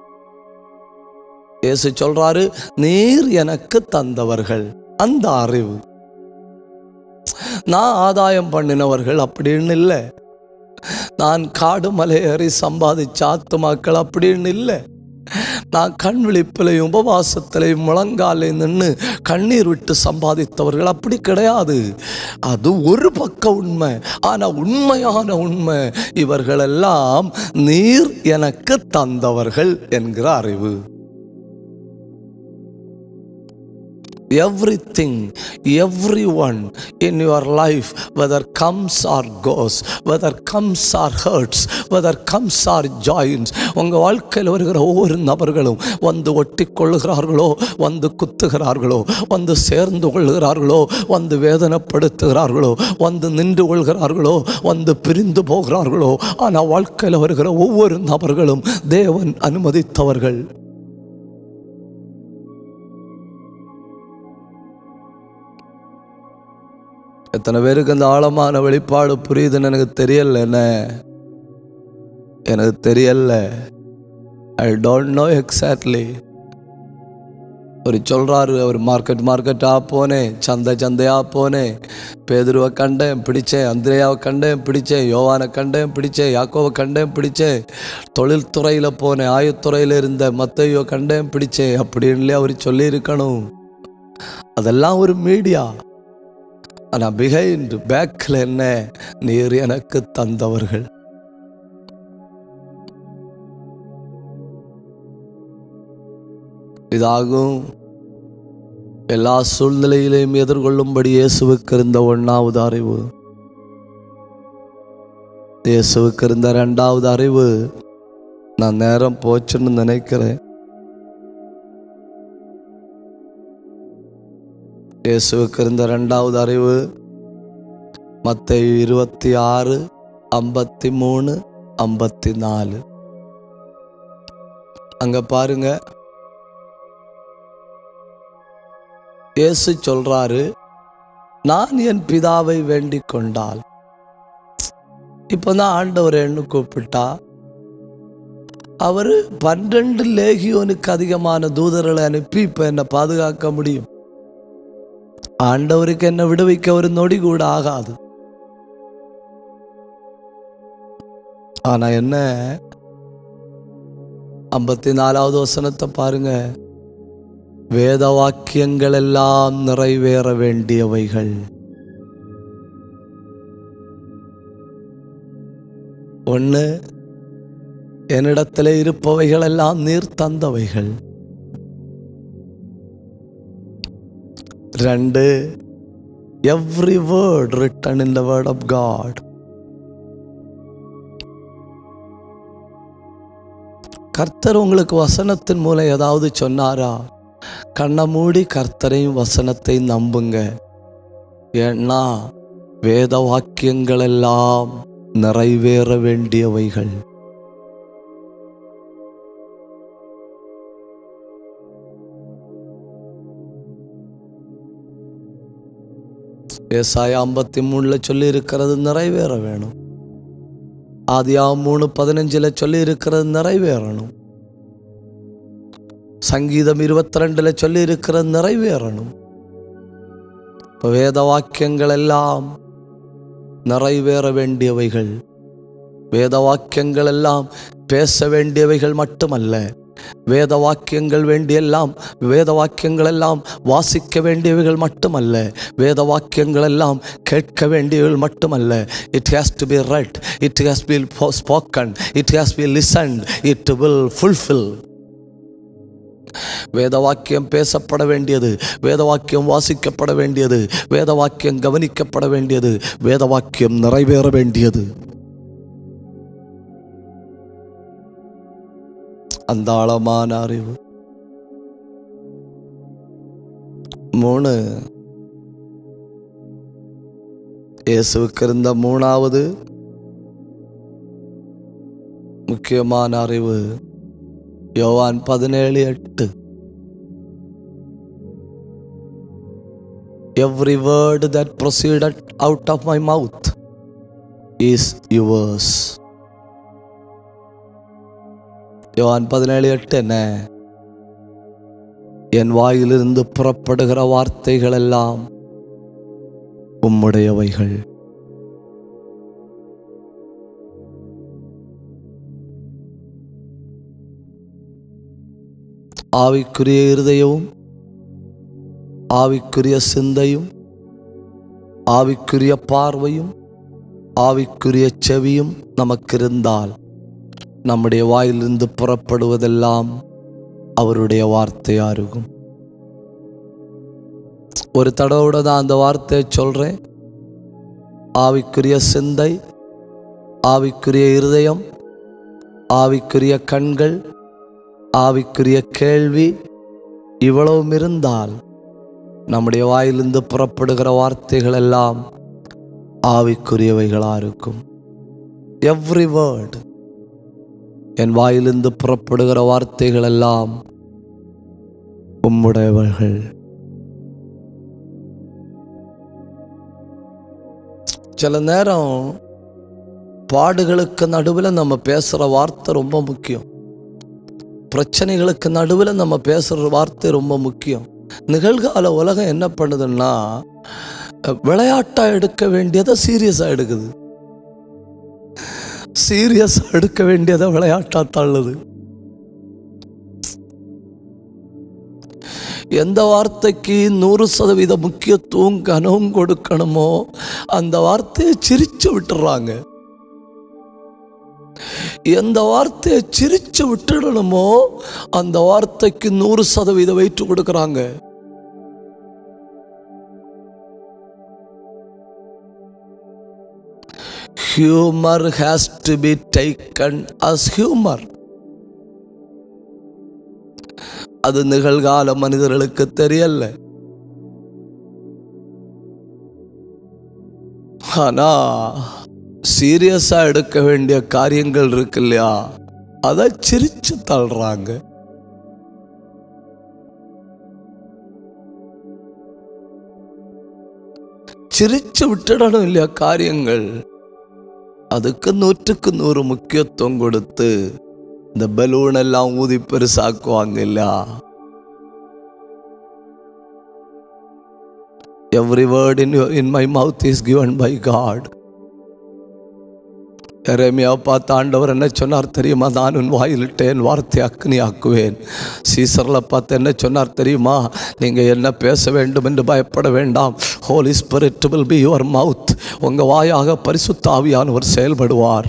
இயேசு சொல்றாரு நீர் எனக்கு தந்தவர்கள் அந்த அறிவு நான் ஆதாயம் பண்ணினவர்கள் அப்படின்னு இல்லை நான் காடு மலையேறி சம்பாதிச்ச ஆத்துமாக்கள் அப்படின்னு இல்லை நான் கண் விழிப்பிலையும் உபவாசத்திலையும் முழங்காலையும் நின்று கண்ணீர் விட்டு சம்பாதித்தவர்கள் அப்படி கிடையாது அது ஒரு பக்க உண்மை ஆனால் உண்மையான உண்மை இவர்களெல்லாம் நீர் எனக்கு தந்தவர்கள் என்கிற அறிவு everything everyone in your life whether comes or goes whether comes or hurts whether comes or joins உங்க வாழ்க்கையில் வருகிற ஒவ்வொரு நபர்களும் வந்து ஒட்டி கொள்ளுகிறார்களோ வந்து குத்துகிறார்களோ வந்து சேர்ந்து கொள்கிறார்களோ வந்து வேதனைப்படுத்துகிறார்களோ வந்து நின்று கொள்கிறார்களோ வந்து பிரிந்து போகிறார்களோ ஆனால் வாழ்க்கையில் வருகிற ஒவ்வொரு நபர்களும் தேவன் அனுமதித்தவர்கள் எத்தனை பேருக்கு அந்த ஆழமான வெளிப்பாடு புரியுதுன்னு எனக்கு தெரியல என்ன எனக்கு தெரியல ஐ டோன்ட் நோ எக்ஸாக்ட்லி ஒரு சொல்றாரு அவர் மார்க்கெட் மார்க்கெட்டாக போனேன் சந்தை சந்தையாக போனேன் பேதுருவை கண்டேன் பிடிச்சேன் அந்திரையாவை கண்டேன் பிடிச்சேன் யோவானை கண்டேன் பிடிச்சேன் யாக்கோவை கண்டேன் பிடிச்சேன் தொழில்துறையில் போனேன் ஆயுத்துறையில் இருந்த மத்தையோ கண்டேன் பிடிச்சேன் அப்படின்னு அவர் சொல்லியிருக்கணும் அதெல்லாம் ஒரு மீடியா ஆனால் பிஹைண்ட் பேக்கில் என்ன நீர் எனக்கு தந்தவர்கள் இதாகும் எல்லா சூழ்நிலையிலையும் எதிர்கொள்ளும்படி இயேசுவுக்கு இருந்த ஒன்றாவது அறிவு இயேசுவுக்கு இருந்த ரெண்டாவது அறிவு நான் நேரம் போச்சுன்னு நினைக்கிறேன் இயேசுவுக்கு இருந்த ரெண்டாவது அறிவு மத்தேயு இருபத்தி ஆறு ஐம்பத்தி மூணு ஐம்பத்தி நாலு அங்க பாருங்க இயேசு சொல்றாரு நான் என் பிதாவை வேண்டிக் கொண்டால் இப்பதான் ஆண்டவர் என்ன கூப்பிட்டா அவரு பன்னிரண்டு லேகியோனுக்கு அதிகமான தூதர்களை அனுப்பி இப்ப என்னை பாதுகாக்க முடியும் ஆண்டவருக்கு என்ன விடுவிக்க ஒரு நொடி கூட ஆகாது ஆனா என்ன ஐம்பத்தி நாலாவது வசனத்தை பாருங்க வேத வாக்கியங்கள் எல்லாம் நிறைவேற வேண்டியவைகள் ஒன்று என்னிடத்தில் இருப்பவைகள் எல்லாம் நீர் தந்தவைகள் ரெண்டு every word written in the word of God கர்த்தர் உங்களுக்கு வசனத்தின் மூலம் ஏதாவது சொன்னாரா கண்ணை மூடி கர்த்தரையும் வசனத்தையும் நம்புங்க ஏன்னா வேத வாக்கியங்கள் எல்லாம் நிறைவேற வேண்டியவைகள் ஏசாயா ஐம்பத்தி மூணுல சொல்லி இருக்கிறது நிறைவேற வேணும் ஆதியா மூணு பதினஞ்சுல சொல்லி இருக்கிறது நிறைவேறணும் சங்கீதம் இருபத்தி ரெண்டுல சொல்லி இருக்கிறது நிறைவேறணும் இப்போ வேத வாக்கியங்கள் எல்லாம் நிறைவேற வேண்டியவைகள் வேத வாக்கியங்கள் எல்லாம் பேச வேண்டியவைகள் மட்டுமல்ல வேத வாக்கியங்கள் வேண்டியெல்லாம் வேத வாக்கியங்கள் எல்லாம் வாசிக்க வேண்டியவைகள் மட்டுமல்ல வேத வாக்கியங்கள் எல்லாம் கேட்க வேண்டியவைகள் மட்டுமல்ல it has to be write it has be spoken it has be listen it will fulfil வேத வாக்கியம் பேசப்பட வேண்டியது வேத வாக்கியம் வாசிக்கப்பட வேண்டியது வேத வாக்கியம் கவனிக்கப்பட வேண்டியது வேத வாக்கியம் நிறைவேற வேண்டியது அந்த ஆழமான அறிவு மூணு இயேசுவுக்கு இருந்த மூணாவது முக்கியமான அறிவு யோவான் பதினேழு எட்டு every word that proceeded out of my mouth is yours யோவான் பதினேழு எட்டு என்ன என் வாயிலிருந்து புறப்படுகிற வார்த்தைகள் எல்லாம் உம்முடையவைகள் ஆவிக்குரிய இருதயமும் ஆவிக்குரிய சிந்தையும் ஆவிக்குரிய பார்வையும் ஆவிக்குரிய செவியும் நமக்கு இருந்தால் நம்முடைய வாயிலிருந்து புறப்படுவதெல்லாம் அவருடைய வார்த்தையா இருக்கும் ஒரு தடவோட தான் அந்த வார்த்தையை சொல்றேன் ஆவிக்குரிய சிந்தை ஆவிக்குரிய இருதயம் ஆவிக்குரிய கண்கள் ஆவிக்குரிய கேள்வி இவ்வளவும் இருந்தால் நம்முடைய வாயிலிருந்து புறப்படுகிற வார்த்தைகள் எல்லாம் ஆவிக்குரியவைகளா இருக்கும் எவ்ரி வேர்டு என் வாயிலிருந்து புறப்படுகிற வார்த்தைகள் எல்லாம் உம்முடையவர்கள் சில நேரம் பாடுகளுக்கு நடுவில் நம்ம பேசுகிற வார்த்தை ரொம்ப முக்கியம் பிரச்சனைகளுக்கு நடுவில் நம்ம பேசுகிற வார்த்தை ரொம்ப முக்கியம் நிகழ்கால உலகம் என்ன பண்ணுதுன்னா விளையாட்டா எடுக்க வேண்டியதை சீரியஸா எடுக்குது சீரியஸா எடுக்க வேண்டியதை விளையாட்டா தள்ளுது எந்த வார்த்தைக்கு நூறு சதவீத முக்கியத்துவம் கனவும் கொடுக்கணுமோ அந்த வார்த்தையை சிரிச்சு விட்டுறாங்க எந்த வார்த்தையை சிரிச்சு விட்டுடணுமோ அந்த வார்த்தைக்கு நூறு சதவீத வெயிட் கொடுக்கறாங்க humour has to be taken as humour அது நிகழ்கால மனிதர்களுக்கு தெரியல ஆனா சீரியஸா எடுக்க வேண்டிய காரியங்கள் இருக்கு இல்லையா அதை சிரிச்சு தள்ளுறாங்க சிரிச்சு விட்டுடணும் இல்லையா காரியங்கள் அதுக்கு நூற்றுக்கு நூறு முக்கியத்துவம் கொடுத்து இந்த பலூன் எல்லாம் ஊதி பெருசாக்குவாங்க இல்லையா every word in in my mouth is given by God எரேமியா பார்த்து ஆண்டவர் என்ன சொன்னார் தெரியுமா நான் உன் வாயிலிட்டு என் வார்த்தை அக்னி ஆக்குவேன் சீசரில் பார்த்து என்ன சொன்னார் தெரியுமா நீங்கள் என்ன பேச வேண்டும் என்று பயப்பட வேண்டாம் Holy Spirit will be your mouth உங்கள் வாயாக பரிசுத்த ஆவியானவர் செயல்படுவார்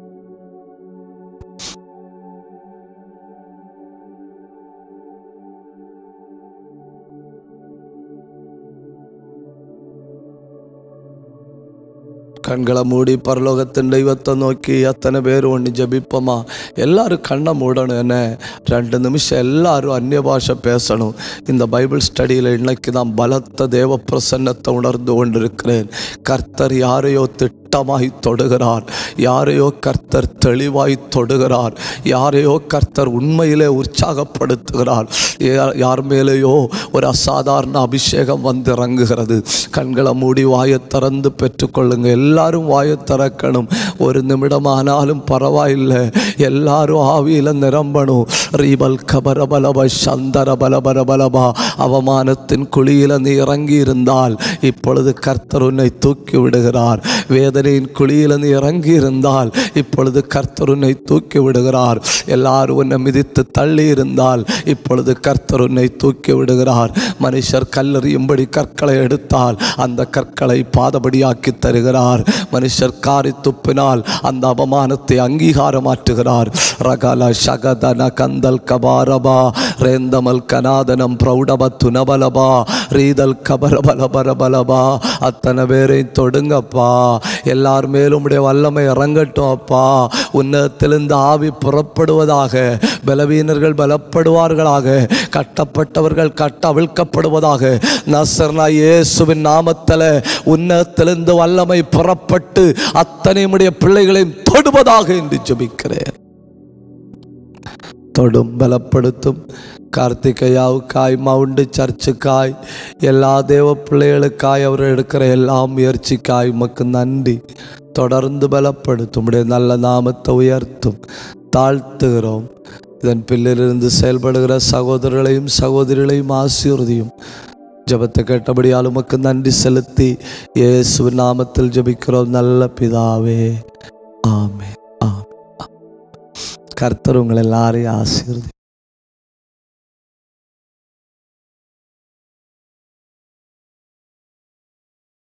கண்களை மூடி பரலோகத்தின் தெய்வத்தை நோக்கி அத்தனை பேர் ஒன்று ஜபிப்போமா எல்லாரும் கண்ணை மூடணும் என்ன ரெண்டு நிமிஷம் எல்லாரும் அந்நிய பாஷை பேசணும் இந்த பைபிள் ஸ்டடியில் இன்னைக்கு நான் பலத்த தேவ பிரசன்னத்தை உணர்ந்து கொண்டிருக்கிறேன் கர்த்தர் யாரையோ திட்டமாய் தொடுகிறார் யாரையோ கர்த்தர் தெளிவாய் தொடுகிறார் யாரையோ கர்த்தர் உண்மையிலே உற்சாகப்படுத்துகிறார் யா- யார் மேலேயோ ஒரு அசாதாரண அபிஷேகம் வந்து இறங்குகிறது கண்களை மூடி வாயை திறந்து பெற்றுக்கொள்ளுங்க எல்லாரும் வாயை திறக்கணும் ஒரு நிமிடமானாலும் பரவாயில்லை எல்லாரும் ஆவியில நிரம்பணும் ரீபல் கபர பலப சந்தர பலபர பலபா அவமானத்தின் குழியில நீ இறங்கி இருந்தால் இப்பொழுது கர்த்தர் உன்னை தூக்கி விடுகிறார் வேதனையின் குழியில நீ இறங்கி இருந்தால் இப்பொழுது கர்த்தர் உன்னை தூக்கி விடுகிறார் எல்லாரும் உன்னை மிதித்து தள்ளி இருந்தால் இப்பொழுது கர்த்தர் உன்னை தூக்கி விடுகிறார் மனுஷர் கல்லறியும்படி கற்களை எடுத்தால் அந்த கற்களை பாதபடியாக்கி தருகிறார் மனுஷர் காரி துப்பினால் அந்த அவமானத்தை அங்கீகாரமாற்றுகிறார் ரகல சகதன கந்தல் கபாரபா ரேந்தமல் கனாதனம் பிரௌடபத்து நபலபா ரீதல் கபரபலபரபலபா அத்தனை பேரை தொடுங்கப்பா எல்லார் மேலும் உடைய வல்லமை இறங்கட்டும் அப்பா உன்னதத்திலிருந்து ஆவி புறப்படுவதாக பலவீனர்கள் பலப்படுவார்களாக கட்டப்பட்டவர்கள் கட்ட அவிழ்க்கப்படுவதாக நசர்னா இயேசுவின் நாமத்தில் உன்னதத்திலிருந்து வல்லமை புறப்பட்டு அத்தனையுடைய பிள்ளைகளையும் தொடுவதாக என்று ஜெபிக்கிறேன் தொடும் பலப்படுத்தும் கார்த்திகையாவுக்காய் மவுண்டு சர்ச்சுக்காய் எல்லா தேவ பிள்ளைகளுக்காய் அவர் எடுக்கிற எல்லா முயற்சிக்காய் உமக்கு நன்றி தொடர்ந்து பலப்படுத்தும் உடைய நல்ல நாமத்தை உயர்த்தும் தாழ்த்துகிறோம் இதன் பிள்ளையிலிருந்து செயல்படுகிற சகோதரர்களையும் சகோதரிகளையும் ஆசீர்வதியும் ஜெபத்தை கேட்டபடியால் உமக்கு நன்றி செலுத்தி இயேசு நாமத்தில் ஜெபிக்கிறோம் நல்ல பிதாவே ஆமே ஆமே கர்த்தர் உங்களை எல்லாரையும் ஆசீர்வதி